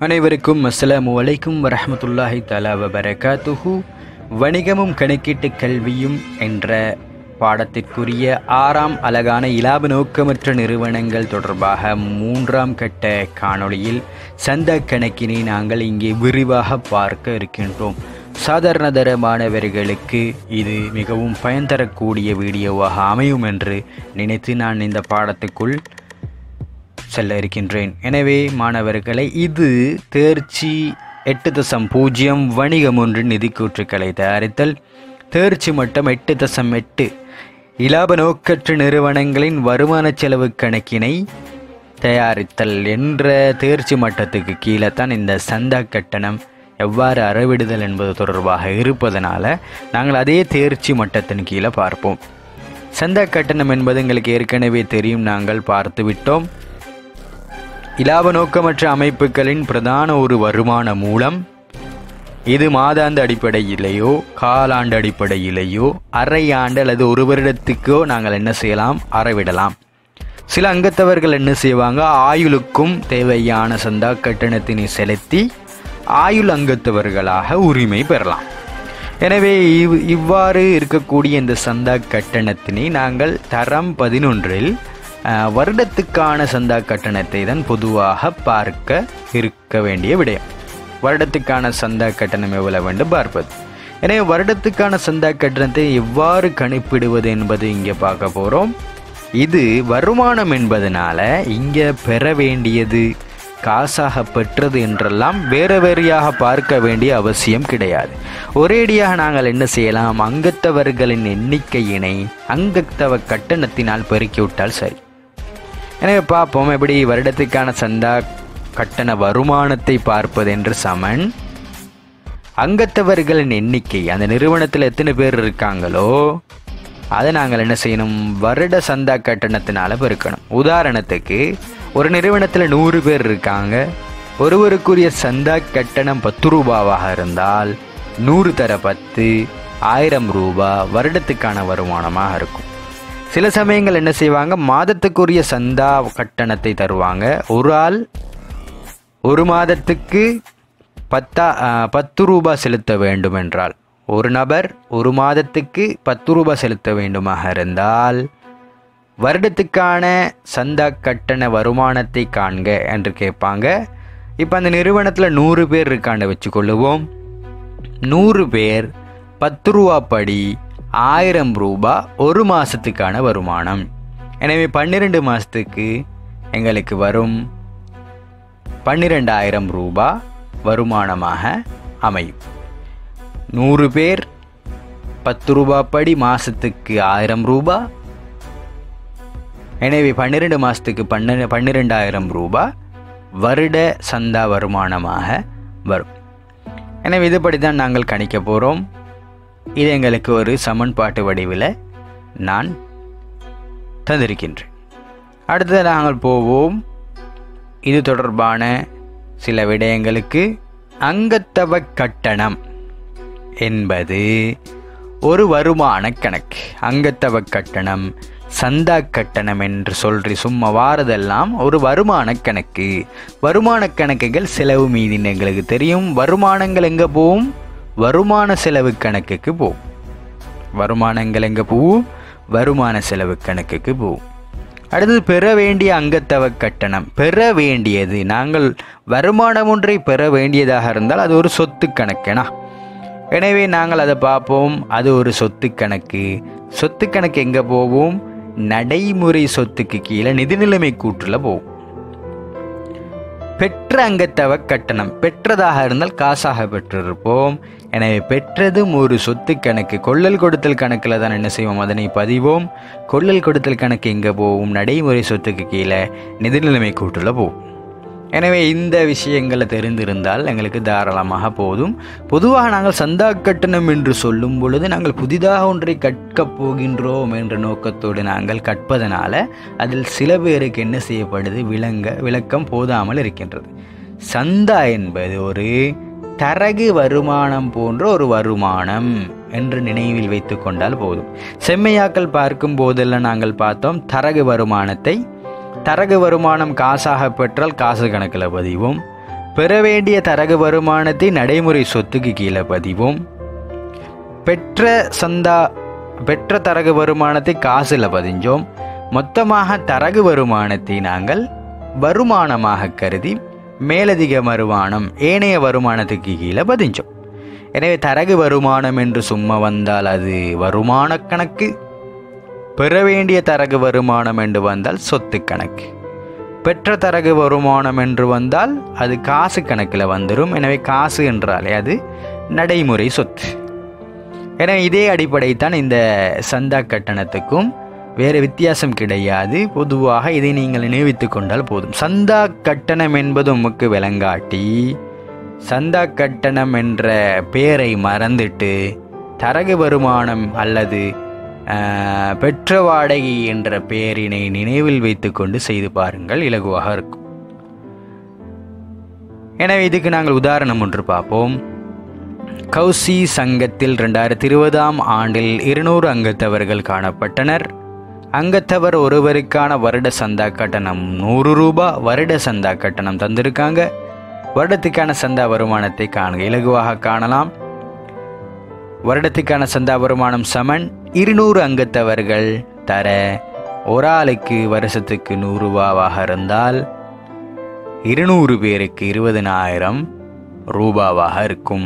அனைவருக்கும் அஸ்ஸலாமு அலைக்கும் வரஹ்மத்துல்லாஹி தஆலா வபரகாத்துஹு வணிகமும் கணக்கீட்டு கல்வியும் என்ற பாடத்திற்குரிய ஆறாம் அழகான இலாப நோக்கமற்ற நிறுவனங்கள் தொடர்பாக மூன்றாம் கட்ட காணொளியில் சந்த கணக்கினை நாங்கள் இங்கே விரிவாக பார்க்க இருக்கின்றோம் சாதாரணதர மாணவர்களுக்கு இது மிகவும் பயன் தரக்கூடிய வீடியோவாக அமையும் என்று நினைத்து நான் இந்த பாடத்துக்குள் செல்ல இருக்கின்றேன் எனவே மாணவர்களை இது தேர்ச்சி எட்டு தசம் பூஜ்ஜியம் வணிகம் ஒன்று நிதிக்கூற்றுக்களை தயாரித்தல் தேர்ச்சி மட்டம் எட்டு தசம் எட்டு இலாப நோக்கற்ற நிறுவனங்களின் வருமான செலவு கணக்கினை தயாரித்தல் என்ற தேர்ச்சி மட்டத்துக்கு கீழே தான் இந்த சந்தா கட்டணம் எவ்வாறு அறவிடுதல் என்பது தொடர்பாக இருப்பதனால நாங்கள் அதே தேர்ச்சி மட்டத்தின் கீழே பார்ப்போம் சந்தா கட்டணம் என்பது எங்களுக்கு ஏற்கனவே தெரியும் நாங்கள் பார்த்து விட்டோம் இலாப நோக்கமற்ற அமைப்புகளின் பிரதான ஒரு வருமான மூலம் இது மாதாந்த அடிப்படையிலேயோ காலாண்டு அடிப்படையிலேயோ அரை ஆண்டு அல்லது ஒரு வருடத்துக்கோ நாங்கள் என்ன செய்யலாம் அறவிடலாம் சில அங்கத்தவர்கள் என்ன செய்வாங்க ஆயுளுக்கும் தேவையான சந்தா கட்டணத்தினை செலுத்தி ஆயுள் அங்கத்தவர்களாக உரிமை பெறலாம் எனவே இவ் இவ்வாறு இருக்கக்கூடிய இந்த சந்தா கட்டணத்தினை நாங்கள் தரம் பதினொன்றில் அஹ், வருடத்துக்கான சந்தா கட்டணத்தை தான் பொதுவாக பார்க்க இருக்க வேண்டிய விடயம் வருடத்துக்கான சந்தா கட்டணம் எவ்வளவு என்று பார்ப்பது எனவே வருடத்துக்கான சந்தா கட்டணத்தை எவ்வாறு கணிப்பிடுவது என்பது இங்கே பார்க்க போகிறோம் இது வருமானம் என்பதனால இங்கே பெற வேண்டியது காசாக பெற்றது என்றெல்லாம் வேறு வேறையாக பார்க்க வேண்டிய அவசியம் கிடையாது ஒரேடியாக நாங்கள் என்ன செய்யலாம் அங்கத்தவர்களின் எண்ணிக்கையினை அங்கத்தவ கட்டணத்தினால் பெருக்கிவிட்டால் சரி எனவே பார்ப்போம் எப்படி வருடத்துக்கான சந்தா கட்டண வருமானத்தை பார்ப்பது என்று சமன் அங்கத்தவர்களின் எண்ணிக்கை அந்த நிறுவனத்தில் எத்தனை பேர் இருக்காங்களோ அதை நாங்கள் என்ன செய்யணும் வருட சந்தா கட்டணத்தினால பெருக்கணும் உதாரணத்துக்கு ஒரு நிறுவனத்தில் நூறு பேர் இருக்காங்க ஒருவருக்குரிய சந்தா கட்டணம் பத்து ரூபாவாக இருந்தால் நூறு தர பத்து ஆயிரம் ரூபாய் வருடத்துக்கான வருமானமாக இருக்கும் சில சமயங்கள் என்ன செய்வாங்க மாதத்துக்குரிய சந்தா கட்டணத்தை தருவாங்க ஒரு ஆள் ஒரு மாதத்துக்கு பத்தா ஆ, பத்து ரூபாய் செலுத்த வேண்டும் என்றால் ஒரு நபர் ஒரு மாதத்துக்கு பத்து ரூபாய் செலுத்த வேண்டுமாக இருந்தால் வருடத்துக்கான சந்தா கட்டண வருமானத்தை காண்க என்று கேட்பாங்க இப்போ அந்த நிறுவனத்தில் நூறு பேர் இருக்காண்ட வச்சுக்கொள்ளுவோம் நூறு பேர் பத்து ரூபா படி ஆயிரம் ரூபாய் ஒரு மாதத்துக்கான வருமானம் எனவே பன்னிரெண்டு மாதத்துக்கு எங்களுக்கு வரும் பன்னிரெண்டாயிரம் ரூபாய் வருமானமாக அமையும் நூறு பேர் பத்து ரூபாய் படி மாதத்துக்கு ஆயிரம் ரூபாய் எனவே பன்னிரெண்டு மாதத்துக்கு பன்னிர பன்னிரெண்டாயிரம் ரூபாய் வருட சந்தா வருமானமாக வரும் எனவே இதுபடி தான் நாங்கள் கணிக்க போகிறோம் இது எங்களுக்கு ஒரு சமன்பாட்டு வடிவில் நான் தந்திருக்கின்றேன் அடுத்தது நாங்கள் போவோம் இது தொடர்பான சில விடயங்களுக்கு அங்கத்தவ கட்டணம் என்பது ஒரு வருமான கணக்கு அங்கத்தவ கட்டணம் சந்தா கட்டணம் என்று சொல்றி சும்மா வாரதெல்லாம் ஒரு வருமான கணக்கு வருமான கணக்குகள் செலவு மீதின்னு எங்களுக்கு தெரியும் வருமானங்கள் எங்கே போகும் வருமான செலவு கணக்குக்கு போகும் வருமானங்கள் எங்கே போகும் வருமான செலவு கணக்குக்கு போகும் அடுத்தது பெற வேண்டிய அங்கத்தவ கட்டணம் பெற வேண்டியது நாங்கள் வருமானம் ஒன்றை பெற வேண்டியதாக இருந்தால் அது ஒரு சொத்து கணக்கேனா எனவே நாங்கள் அதை பார்ப்போம் அது ஒரு சொத்து கணக்கு சொத்து கணக்கு எங்கே போவோம் நடைமுறை சொத்துக்கு கீழே நிதிநிலைமை கூற்றில் போகும் பெற்ற அங்கத்தவ கட்டணம் பெற்றதாக இருந்தால் காசாக பெற்றிருப்போம் எனவே பெற்றதும் ஒரு சொத்து கணக்கு கொள்ளல் கொடுத்தல் கணக்கில் தான் என்ன செய்வோம் அதனை பதிவோம் கொள்ளல் கொடுத்தல் கணக்கு எங்கே போகும் நடைமுறை சொத்துக்கு கீழே நிதிநிலைமை கூற்றில் போகும் எனவே இந்த விஷயங்களை தெரிந்திருந்தால் எங்களுக்கு தாராளமாக போதும் பொதுவாக நாங்கள் சந்தா கட்டணம் என்று சொல்லும் பொழுது நாங்கள் புதிதாக ஒன்றை கற்கப் போகின்றோம் என்ற நோக்கத்தோடு நாங்கள் கற்பதனால அதில் சில பேருக்கு என்ன செய்யப்படுது விளங்க விளக்கம் போதாமல் இருக்கின்றது சந்தா என்பது ஒரு தரகு வருமானம் போன்ற ஒரு வருமானம் என்று நினைவில் வைத்து கொண்டால் போதும் செம்மையாக்கள் பார்க்கும் போதெல்லாம் நாங்கள் பார்த்தோம் தரகு வருமானத்தை தரகு வருமானம் காசாக பெற்றால் காசு கணக்கில் பதிவோம் பெற வேண்டிய தரகு வருமானத்தை நடைமுறை சொத்துக்கு கீழே பதிவோம் பெற்ற சந்தா பெற்ற தரகு வருமானத்தை காசில் பதிஞ்சோம் மொத்தமாக தரகு வருமானத்தை நாங்கள் வருமானமாக கருதி மேலதிக வருமானம் ஏனைய வருமானத்துக்கு கீழே பதிஞ்சோம் எனவே தரகு வருமானம் என்று சும்மா வந்தால் அது வருமான கணக்கு பெற வேண்டிய தரகு வருமானம் என்று வந்தால் சொத்து கணக்கு பெற்ற தரகு வருமானம் என்று வந்தால் அது காசு கணக்கில் வந்துடும் எனவே காசு என்றாலே அது நடைமுறை சொத்து எனவே இதே அடிப்படை தான் இந்த சந்தா கட்டணத்துக்கும் வேறு வித்தியாசம் கிடையாது பொதுவாக இதை நீங்கள் நினைவித்து கொண்டால் போதும் சந்தா கட்டணம் என்பது உமக்கு விளங்காட்டி சந்தா கட்டணம் என்ற பெயரை மறந்துட்டு தரகு வருமானம் அல்லது ஆஹ், பெற்ற வாடகை என்ற பெயரினை நினைவில் வைத்துக்கொண்டு செய்து பாருங்கள் இலகுவாக இருக்கும் எனவே இதுக்கு நாங்கள் உதாரணம் ஒன்று பார்ப்போம் கௌசி சங்கத்தில் ரெண்டாயிரத்தி இருபதாம் ஆண்டில் இருநூறு அங்கத்தவர்கள் காணப்பட்டனர் அங்கத்தவர் ஒருவருக்கான வருட சந்தா கட்டணம் நூறு ரூபாய் வருட சந்தா கட்டணம் தந்திருக்காங்க வருடத்துக்கான சந்தா வருமானத்தை காணுங்க இலகுவாக காணலாம் வருடத்துக்கான சந்தா வருமானம் சமன் இருநூறு அங்கத்தவர்கள் தர ஒரு ஆளுக்கு வருஷத்துக்கு நூறு ரூபாவாக இருந்தால் இருநூறு பேருக்கு இருபதனாயிரம் ரூபாவாக இருக்கும்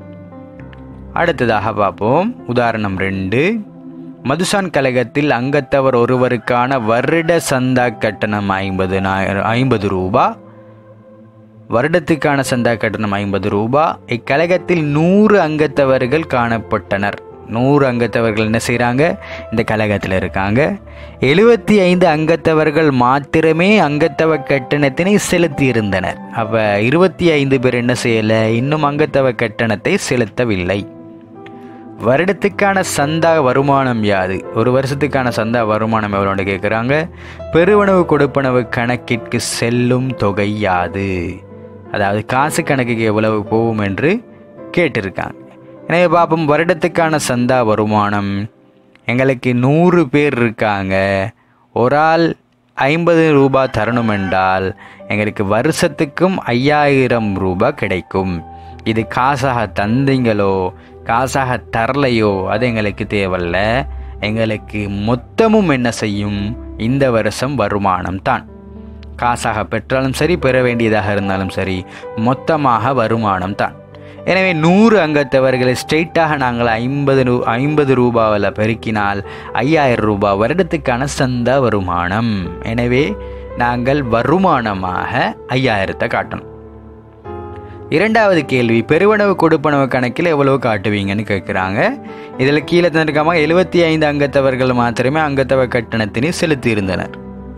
அடுத்ததாக பார்ப்போம் உதாரணம் ரெண்டு மதுசான் கழகத்தில் அங்கத்தவர் ஒருவருக்கான வருட சந்தா கட்டணம் ஐம்பது ஐம்பது ரூபா வருடத்துக்கான சந்தா கட்டணம் ஐம்பது ரூபா இக்கழகத்தில் நூறு அங்கத்தவர்கள் காணப்பட்டனர் நூறு அங்கத்தவர்கள் என்ன செய்கிறாங்க இந்த கழகத்தில் இருக்காங்க எழுபத்தி ஐந்து அங்கத்தவர்கள் மாத்திரமே அங்கத்தவ கட்டணத்தினை செலுத்தி இருந்தனர் அப்போ இருபத்தி ஐந்து பேர் என்ன செய்யலை இன்னும் அங்கத்தவ கட்டணத்தை செலுத்தவில்லை வருடத்துக்கான சந்தா வருமானம் யாது ஒரு வருஷத்துக்கான சந்தா வருமானம் எவ்வளோன்னு கேட்குறாங்க பெருவனவு கொடுப்பனவு கணக்கிற்கு செல்லும் தொகை யாது அதாவது காசு கணக்குக்கு எவ்வளவு போகும் என்று கேட்டிருக்காங்க எனவே பார்ப்போம் வருடத்துக்கான சந்தா வருமானம் எங்களுக்கு நூறு பேர் இருக்காங்க ஒரு ஆள் ஐம்பது ரூபாய் தரணும் என்றால் எங்களுக்கு வருஷத்துக்கும் ஐயாயிரம் ரூபாய் கிடைக்கும் இது காசாக தந்தீங்களோ காசாக தரலையோ அது எங்களுக்கு தேவையில்ல எங்களுக்கு மொத்தமும் என்ன செய்யும் இந்த வருஷம் வருமானம் தான் காசாக பெற்றாலும் சரி பெற வேண்டியதாக இருந்தாலும் சரி மொத்தமாக வருமானம் தான் எனவே நூறு அங்கத்தவர்களை ஸ்ட்ரெயிட்டாக நாங்கள் ஐம்பது ரூ ஐம்பது ரூபாவில் பெருக்கினால் ஐயாயிரம் ரூபாய் வருடத்துக்கான சந்தா வருமானம் எனவே நாங்கள் வருமானமாக ஐயாயிரத்தை காட்டணும் இரண்டாவது கேள்வி பெருவனவு கொடுப்பனவு கணக்கில் எவ்வளவு காட்டுவீங்கன்னு கேட்குறாங்க இதில் கீழே தந்திருக்காம எழுபத்தி ஐந்து அங்கத்தவர்கள் மாத்திரமே அங்கத்தவ கட்டணத்தினை செலுத்தியிருந்தனர்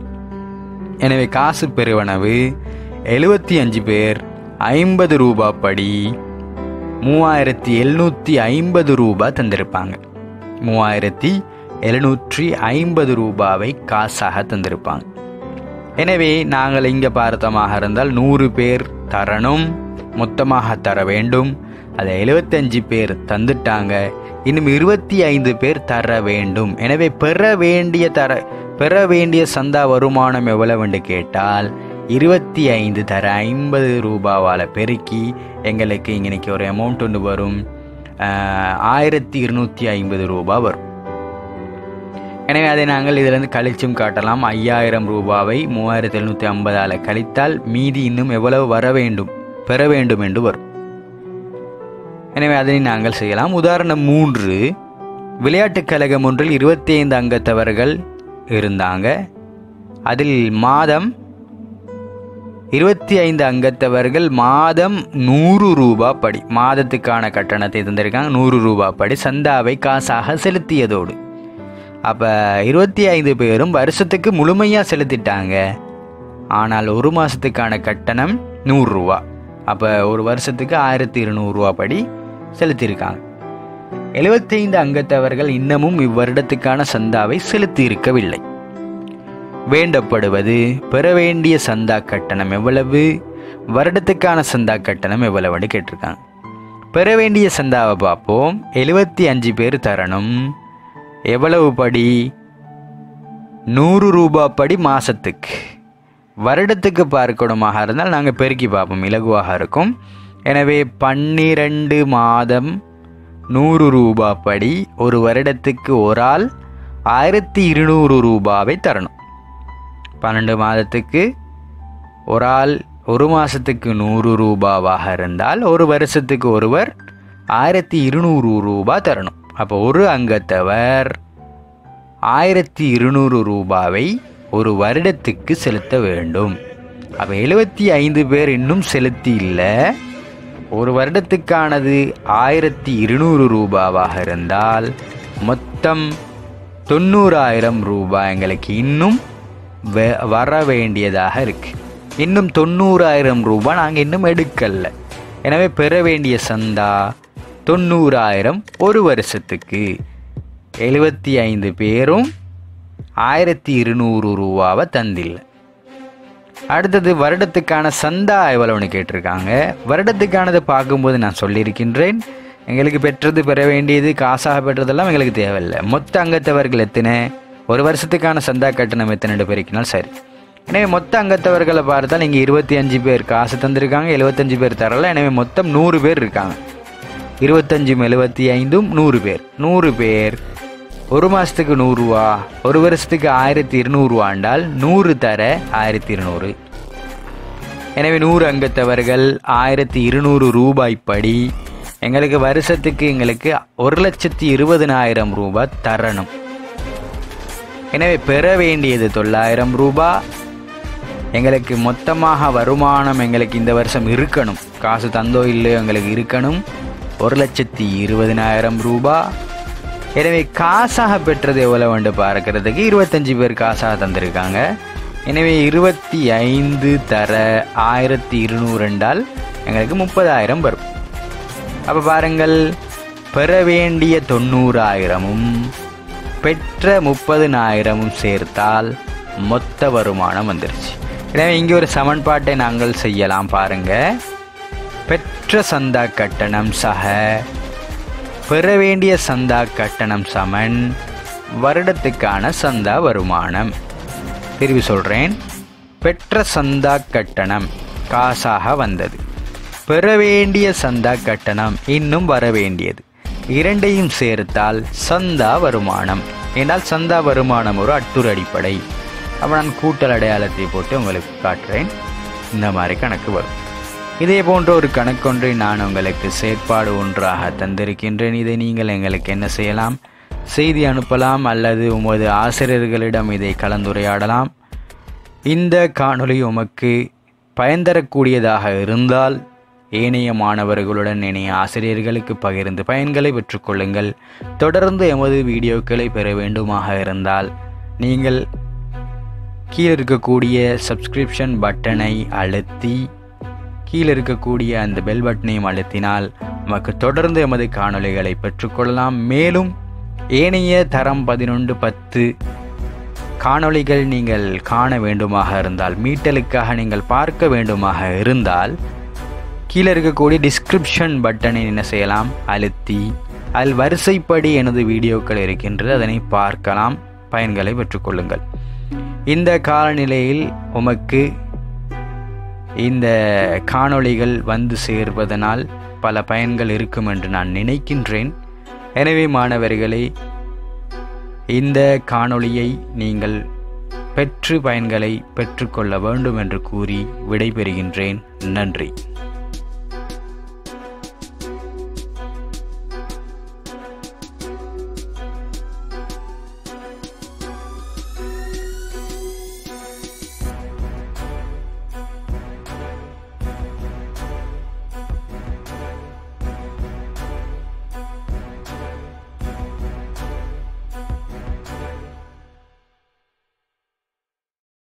எனவே காசு பெருவனவு எழுபத்தி அஞ்சு பேர் ஐம்பது ரூபா படி மூவாயிரத்தி எழுநூற்றி ஐம்பது ரூபாய் தந்திருப்பாங்க மூவாயிரத்தி எழுநூற்றி ஐம்பது ரூபாவை காசாக தந்திருப்பாங்க எனவே நாங்கள் இங்கே பார்த்தமாக இருந்தால் நூறு பேர் தரணும் மொத்தமாக தர வேண்டும் அதை எழுபத்தஞ்சு பேர் தந்துட்டாங்க இன்னும் இருபத்தி ஐந்து பேர் தர வேண்டும் எனவே பெற வேண்டிய தர பெற வேண்டிய சந்தா வருமானம் எவ்வளவுன்னு கேட்டால் இருபத்தி ஐந்து தர ஐம்பது ரூபாவால் பெருக்கி எங்களுக்கு இன்னைக்கு ஒரு அமௌண்ட் ஒன்று வரும் ஆஹ், ஆயிரத்தி இருநூற்றி ஐம்பது ரூபாய் வரும் எனவே அதை நாங்கள் இதிலிருந்து கழிச்சும் காட்டலாம் ஐயாயிரம் ரூபாவை மூவாயிரத்தி எழுநூற்றி ஐம்பதால் கழித்தால் மீதி இன்னும் எவ்வளவு வர வேண்டும் பெற வேண்டும் என்று வரும் எனவே அதனை நாங்கள் செய்யலாம் உதாரணம் மூன்று விளையாட்டுக் கழகம் ஒன்றில் இருபத்தி ஐந்து அங்கத்தவர்கள் இருந்தாங்க அதில் மாதம் இருபத்தி ஐந்து அங்கத்தவர்கள் மாதம் நூறு ரூபா படி மாதத்துக்கான கட்டணத்தை தந்திருக்காங்க நூறு ரூபா படி சந்தாவை காசாக செலுத்தியதோடு அப்போ இருபத்தி ஐந்து பேரும் வருஷத்துக்கு முழுமையாக செலுத்திட்டாங்க ஆனால் ஒரு மாதத்துக்கான கட்டணம் நூறுரூவா அப்போ ஒரு வருஷத்துக்கு ஆயிரத்தி இருநூறுவா படி செலுத்தியிருக்காங்க எழுபத்தைந்து அங்கத்தவர்கள் இன்னமும் இவ்வருடத்துக்கான சந்தாவை செலுத்தி இருக்கவில்லை வேண்டப்படுவது பெற வேண்டிய சந்தா கட்டணம் எவ்வளவு வருடத்துக்கான சந்தா கட்டணம் எவ்வளவுன்னு கேட்டிருக்காங்க பெற வேண்டிய சந்தாவை பார்ப்போம் எழுபத்தி அஞ்சு பேர் தரணும் எவ்வளவு படி நூறு ரூபா படி மாசத்துக்கு வருடத்துக்கு பார்க்கணுமாக இருந்தால் நாங்கள் பெருக்கி பார்ப்போம் இலகுவாக இருக்கும் எனவே பன்னிரண்டு மாதம் நூறு ரூபா படி ஒரு வருடத்துக்கு ஒரு ஆள் ஆயிரத்தி இருநூறு ரூபாவை தரணும் பன்னெண்டு மாதத்துக்கு ஒரு ஆள் ஒரு மாதத்துக்கு நூறு ரூபாவாக இருந்தால் ஒரு வருஷத்துக்கு ஒருவர் ஆயிரத்தி இருநூறு ரூபா தரணும் அப்போ ஒரு அங்கத்தவர் ஆயிரத்தி இருநூறு ரூபாவை ஒரு வருடத்துக்கு செலுத்த வேண்டும் அப்போ எழுபத்தி ஐந்து பேர் இன்னும் செலுத்தி இல்லை ஒரு வருடத்துக்கானது ஆயிரத்தி இருநூறு ரூபாவாக இருந்தால் மொத்தம் தொண்ணூறாயிரம் ரூபாய் எங்களுக்கு இன்னும் வெ- வர வேண்டியதாக இருக்கு இன்னும் தொண்ணூறாயிரம் ரூபாய் நாங்கள் இன்னும் எடுக்கல எனவே பெற வேண்டிய சந்தா தொண்ணூறாயிரம் ஒரு வருஷத்துக்கு எழுபத்தி ஐந்து பேரும் ஆயிரத்தி இருநூறு ரூபாவை தந்தில்லை அடுத்தது வருடத்துக்கான சந்தா எவ்வளவுன்னு கேட்டிருக்காங்க வருடத்துக்கானதை பார்க்கும்போது நான் சொல்லியிருக்கின்றேன் எங்களுக்கு பெற்றது பெற வேண்டியது காசாக பெற்றதெல்லாம் எங்களுக்கு தேவையில்லை மொத்த அங்கத்தவர்கள் எத்தனை ஒரு வருஷத்துக்கான சந்தா கட்டணம் எத்தனை பெருக்கினால் சரி எனவே மொத்த அங்கத்தவர்களை பார்த்தால் இங்கே இருபத்தி அஞ்சு பேர் காசு தந்திருக்காங்க எழுபத்தஞ்சு பேர் தரல எனவே மொத்தம் நூறு பேர் இருக்காங்க இருபத்தஞ்சும் எழுபத்தி ஐந்தும் நூறு பேர் நூறு பேர் ஒரு மாதத்துக்கு நூறுரூவா ஒரு வருஷத்துக்கு ஆயிரத்தி இருநூறுவாண்டால் நூறு தர ஆயிரத்தி இருநூறு எனவே நூறு அங்கத்தவர்கள் ஆயிரத்தி இருநூறு ரூபாய் படி எங்களுக்கு வருஷத்துக்கு எங்களுக்கு ஒரு லட்சத்தி இருபதனாயிரம் ரூபாய் தரணும் எனவே பெற வேண்டியது தொள்ளாயிரம் ரூபாய் எங்களுக்கு மொத்தமாக வருமானம் எங்களுக்கு இந்த வருஷம் இருக்கணும் காசு தந்தோ இல்லையோ எங்களுக்கு இருக்கணும் ஒரு லட்சத்தி இருபதினாயிரம் ரூபாய் எனவே காசாக பெற்றது எவ்வளவு வந்து பார்க்கறதுக்கு இருபத்தஞ்சு பேர் காசாக தந்திருக்காங்க எனவே இருபத்தி ஐந்து தர ஆயிரத்தி இருநூறு என்றால் எங்களுக்கு முப்பதாயிரம் வரும் அப்போ பாருங்கள் பெற வேண்டிய தொண்ணூறாயிரமும் பெற்ற முப்பதுனாயிரமும் சேர்த்தால் மொத்த வருமானம் வந்துருச்சு எனவே இங்கே ஒரு சமன்பாட்டை நாங்கள் செய்யலாம் பாருங்க பெற்ற சந்தா கட்டணம் சக பெற வேண்டிய சந்தா கட்டணம் சமன் வருடத்துக்கான சந்தா வருமானம் திரும்பி சொல்கிறேன் பெற்ற சந்தா கட்டணம் காசாக வந்தது பெற வேண்டிய சந்தா கட்டணம் இன்னும் வர வேண்டியது இரண்டையும் சேர்த்தால் சந்தா வருமானம் என்றால் சந்தா வருமானம் ஒரு அட்டுர் அடிப்படை அப்போ நான் கூட்டல் அடையாளத்தை போட்டு உங்களுக்கு காட்டுறேன் இந்த மாதிரி கணக்கு வரும் இதே போன்ற ஒரு கணக்கொன்றை நான் உங்களுக்கு செயற்பாடு ஒன்றாக தந்திருக்கின்றேன் இதை நீங்கள் எங்களுக்கு என்ன செய்யலாம் செய்தி அனுப்பலாம் அல்லது உமது ஆசிரியர்களிடம் இதை கலந்துரையாடலாம் இந்த காணொளி உமக்கு பயன் தரக்கூடியதாக இருந்தால் ஏனைய மாணவர்களுடன் இணைய ஆசிரியர்களுக்கு பகிர்ந்து பயன்களை பெற்றுக்கொள்ளுங்கள் தொடர்ந்து எமது வீடியோக்களை பெற வேண்டுமாக இருந்தால் நீங்கள் கீழே இருக்கக்கூடிய சப்ஸ்கிரிப்ஷன் பட்டனை அழுத்தி கீழே இருக்கக்கூடிய அந்த பெல் பட்டனையும் அழுத்தினால் நமக்கு தொடர்ந்து எமது காணொளிகளை பெற்றுக்கொள்ளலாம் மேலும் ஏனைய தரம் பதினொன்று பத்து காணொளிகள் நீங்கள் காண வேண்டுமாக இருந்தால் மீட்டலுக்காக நீங்கள் பார்க்க வேண்டுமாக இருந்தால் கீழே இருக்கக்கூடிய டிஸ்கிரிப்ஷன் பட்டனை என்ன செய்யலாம் அழுத்தி அதில் வரிசைப்படி எனது வீடியோக்கள் இருக்கின்றது அதனை பார்க்கலாம் பயன்களை பெற்றுக்கொள்ளுங்கள் இந்த காலநிலையில் உமக்கு இந்த காணொளிகள் வந்து சேர்வதனால் பல பயன்கள் இருக்கும் என்று நான் நினைக்கின்றேன் எனவே மாணவர்களே இந்த காணொளியை நீங்கள் பெற்று பயன்களை பெற்றுக்கொள்ள வேண்டும் என்று கூறி விடைபெறுகின்றேன் நன்றி